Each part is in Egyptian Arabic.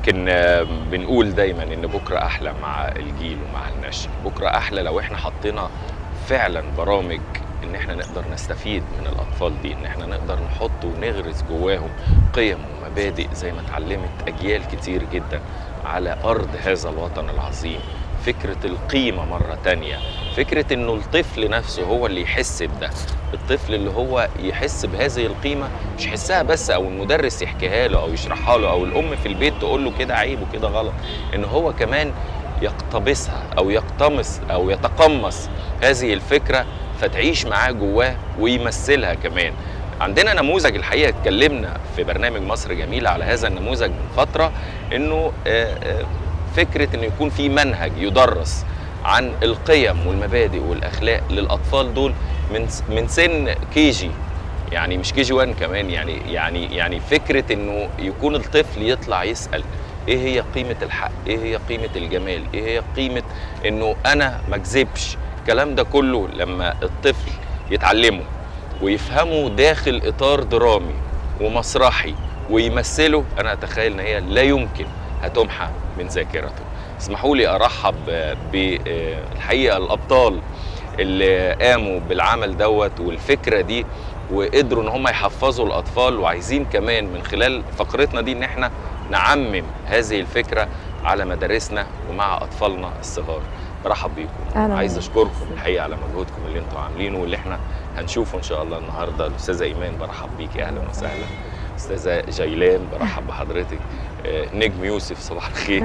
يمكن آه، بنقول دايما ان بكره احلى مع الجيل ومع النشء بكره احلى لو احنا حطينا فعلا برامج ان احنا نقدر نستفيد من الاطفال دي ان احنا نقدر نحط ونغرس جواهم قيم ومبادئ زي ما اتعلمت اجيال كتير جدا على ارض هذا الوطن العظيم فكرة القيمة مرة تانية فكرة انه الطفل نفسه هو اللي يحس بده الطفل اللي هو يحس بهذه القيمة مش يحسها بس او المدرس يحكيها له او يشرحها له او الام في البيت تقول له كده عيب وكده غلط ان هو كمان يقتبسها او يقتمص او يتقمص هذه الفكرة فتعيش معاه جواه ويمثلها كمان عندنا نموذج الحقيقه اتكلمنا في برنامج مصر جميله على هذا النموذج من فتره انه آه، آه، فكره انه يكون في منهج يدرس عن القيم والمبادئ والاخلاق للاطفال دول من من سن كي جي يعني مش كي جي 1 كمان يعني يعني يعني فكره انه يكون الطفل يطلع يسال ايه هي قيمه الحق ايه هي قيمه الجمال ايه هي قيمه انه انا ما اكذبش الكلام ده كله لما الطفل يتعلمه ويفهمه داخل اطار درامي ومسرحي ويمثله انا اتخيل ان هي لا يمكن هتمحى من ذاكرته اسمحوا لي ارحب بالحقيقه الابطال اللي قاموا بالعمل دوت والفكره دي وقدروا ان هم يحفظوا الاطفال وعايزين كمان من خلال فقرتنا دي ان احنا نعمم هذه الفكره على مدارسنا ومع اطفالنا الصغار برحب بيكم أهلاً عايز بيك. اشكركم الحقيقه على مجهودكم اللي انتوا عاملينه واللي احنا هنشوفه ان شاء الله النهارده الاستاذه ايمان برحب بيكي اهلا وسهلا استاذه جيلان برحب بحضرتك آه، نجم يوسف صباح الخير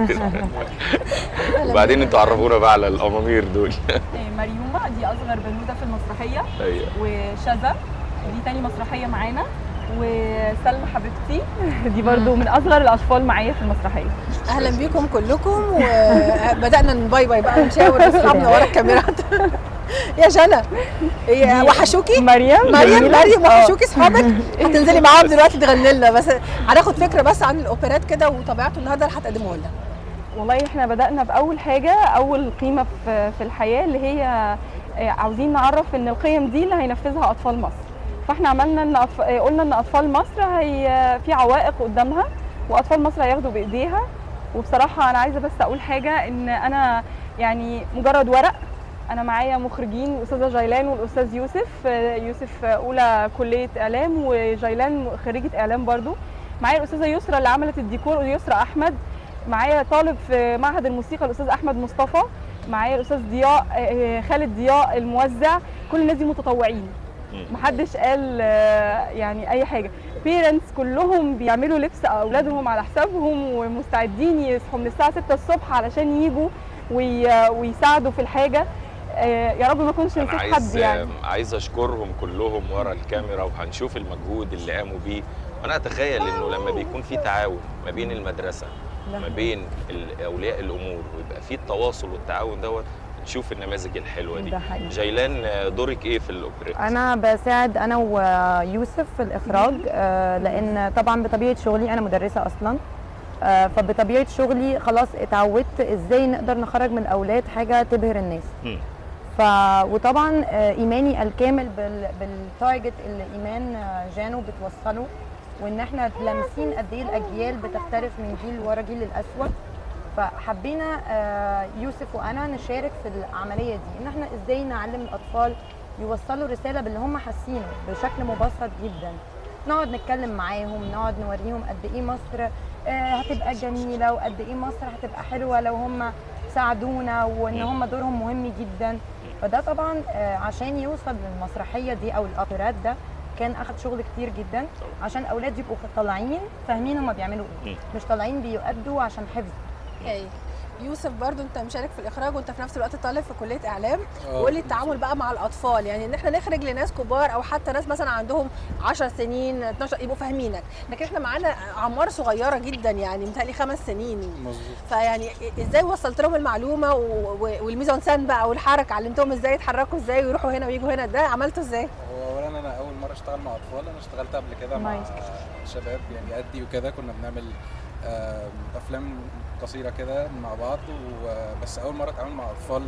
وبعدين انتوا عرفونا بقى على الامامير دول إيه، مريومة دي أصغر بنوتة في المسرحية ايوه وشذا دي تاني مسرحية معانا وسلمى حبيبتي دي برضو من أصغر الأطفال معايا في المسرحية اهلا بيكم كلكم وبدانا نباي باي بقى ونشاور لاصحابنا ورا الكاميرات يا جنى يا وحشوكي مريم مريم جميلة. مريم آه. وحشوكي اصحابك هتنزلي معاهم دلوقتي تغني لنا بس هناخد فكره بس عن الاوبرات كده وطبيعته النهارده اللي هتقدموه لنا والله احنا بدأنا بأول حاجة أول قيمة في في الحياة اللي هي آه، عاوزين نعرف إن القيم دي اللي هينفذها أطفال مصر فاحنا عملنا ان أطف... آه، قلنا ان اطفال مصر هي في عوائق قدامها واطفال مصر هياخدوا بايديها وبصراحه انا عايزه بس اقول حاجه ان انا يعني مجرد ورق انا معايا مخرجين الاستاذه جيلان والاستاذ يوسف آه، يوسف آه، اولى كليه اعلام وجيلان خريجه اعلام برضو معايا الاستاذه يسرا اللي عملت الديكور يسرا احمد معايا طالب في معهد الموسيقى الاستاذ احمد مصطفى معايا الاستاذ ضياء آه، خالد ضياء الموزع كل الناس دي متطوعين محدش قال آه، يعني اي حاجه بيرنتس كلهم بيعملوا لبس اولادهم على حسابهم ومستعدين يصحوا من الساعه 6 الصبح علشان يجوا وي- ويساعدوا في الحاجه آه، يا رب ما اكونش انا نسيت عايز حد يعني عايز اشكرهم كلهم ورا الكاميرا وهنشوف المجهود اللي قاموا بيه وانا اتخيل انه لما بيكون في تعاون ما بين المدرسه ما بين ال- اولياء الامور ويبقى في التواصل والتعاون دوت نشوف النماذج الحلوه دي ده حقيقي جيلان آه، دورك ايه في الاوبريت انا بساعد انا ويوسف في الاخراج آه، لان طبعا بطبيعه شغلي انا مدرسه اصلا آه، فبطبيعه شغلي خلاص اتعودت ازاي نقدر نخرج من الاولاد حاجه تبهر الناس مم. ف وطبعا آه، ايماني الكامل بال... بالتارجت اللي ايمان آه، جانو بتوصله وان احنا لامسين قد ايه الاجيال بتختلف من جيل ورا جيل للاسوأ فحبينا آه، يوسف وانا نشارك في العمليه دي ان احنا ازاي نعلم الاطفال يوصلوا رساله باللي هم حاسينه بشكل مبسط جدا نقعد نتكلم معاهم نقعد نوريهم قد ايه مصر آه، هتبقى جميله وقد ايه مصر هتبقى حلوه لو هم ساعدونا وان هم دورهم مهم جدا فده طبعا آه، عشان يوصل للمسرحيه دي او الاوبرات ده كان اخد شغل كتير جدا عشان اولاد يبقوا طالعين فاهمين هم بيعملوا ايه مم. مش طالعين بيؤدوا عشان حفظ اوكي يوسف برضو انت مشارك في الاخراج وانت في نفس الوقت طالب في كليه اعلام آه. وقول لي التعامل بقى مع الاطفال يعني ان احنا نخرج لناس كبار او حتى ناس مثلا عندهم 10 سنين 12 يبقوا فاهمينك لكن احنا معانا اعمار صغيره جدا يعني متهيألي خمس سنين مظبوط فيعني ازاي وصلت لهم المعلومه و- و- والميزان سان بقى والحركه علمتهم ازاي يتحركوا ازاي ويروحوا هنا ويجوا هنا ده عملته ازاي هو اولا انا اول مره اشتغل مع اطفال انا اشتغلت قبل كده مع Nice. شباب يعني قدي وكده كنا بنعمل آم، افلام قصيره كده مع بعض وبس اول مره اتعامل مع اطفال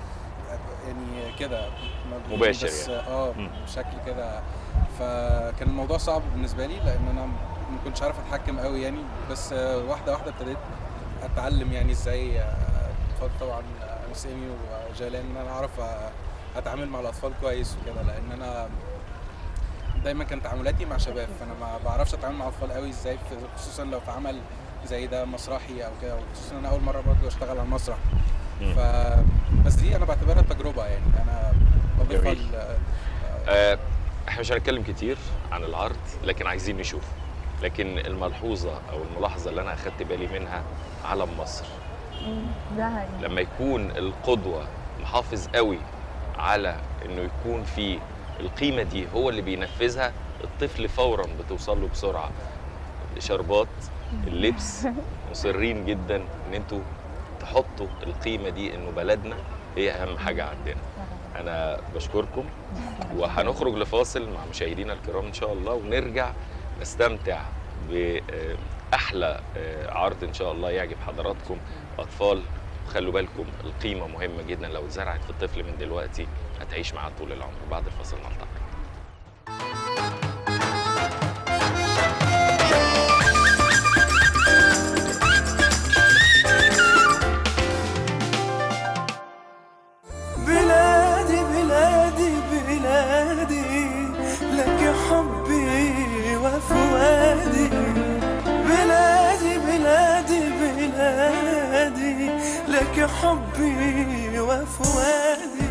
يعني كده ما- مباشر بس يعني. اه مم. بشكل كده فكان الموضوع صعب بالنسبه لي لان انا ما كنتش عارف اتحكم قوي يعني بس آه، واحده واحده ابتديت اتعلم يعني ازاي آه، اطفال طبعا آه، مس ايمي وجيلان ان انا اعرف آه، اتعامل مع الاطفال كويس وكده لان انا دايما كان تعاملاتي مع شباب فانا ما بعرفش اتعامل مع اطفال قوي ازاي في- خصوصا لو في عمل زي ده مسرحي او كده وخصوصا انا اول مره برضه اشتغل على المسرح مم. ف بس دي انا بعتبرها تجربه يعني انا بضيفها جميل. ل- آه، آه، احنا مش هنتكلم كتير عن العرض لكن عايزين نشوف لكن الملحوظه او الملاحظه اللي انا اخدت بالي منها علم مصر ده حقيقي لما يكون القدوه محافظ قوي على انه يكون في القيمه دي هو اللي بينفذها الطفل فورا بتوصل له بسرعه الشربات اللبس مصرين جدا ان انتوا تحطوا القيمه دي انه بلدنا هي اهم حاجه عندنا انا بشكركم وهنخرج لفاصل مع مشاهدينا الكرام ان شاء الله ونرجع نستمتع باحلى عرض ان شاء الله يعجب حضراتكم اطفال خلوا بالكم القيمه مهمه جدا لو اتزرعت في الطفل من دلوقتي هتعيش معاه طول العمر بعد الفاصل نلتقي بلادي بلادي بلادي لك حبي وفؤادي بلادي بلادي بلادي لك حبي وفؤادي